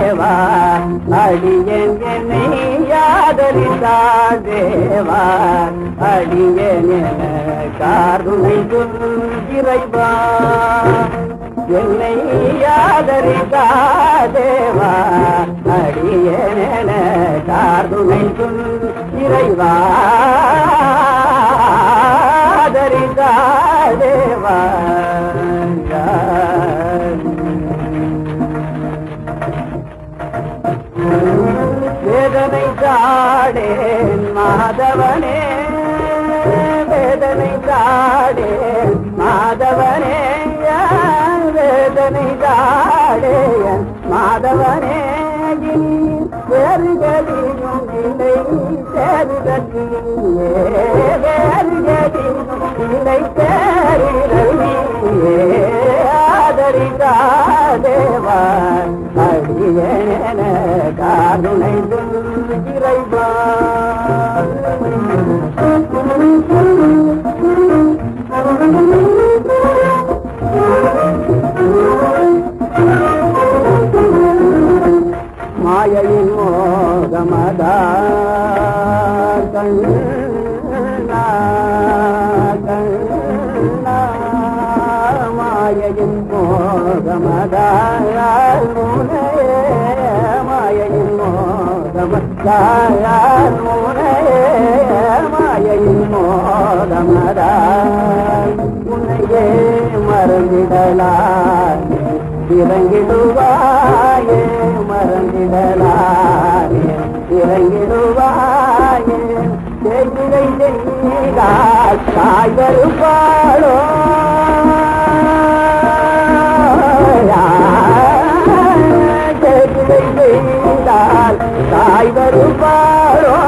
தேவா அடியேன் என்னை யாதரித்தாள் தேவா அடியேன் என கார்துணை இறைவா என்னை யாதரித்தா தேவா அடியேன கார்துணை இறைவா ஆதரித்தா தேவா வேதனை தாடேன் மாதவனே வேதனை தாடேன் மாதவனே வேதனை தாடேன் மாதவனே வேறுகளிலும் இல்லை சேருதலியே வேறுகளிலும் இல்லை சேருதலியே ஆதரித்தா தேவா அடியேன காருணை இறைவா மாயையின் மோகமதா கண்ணா கண்ணா மாயையின் மோகமதாயால் முனையே மாயையின் மோகமதாயால் முனையே மாயையின் மோகமதால் உன்னையே மறந்திடலாம் இறங்கிடுவாயே மறந்திடலாயே இறங்கிடுவாயே செய்திரை செய்தால் தாய் வருவாளோ செய்திரை செய்தால் தாய் வருவாளோ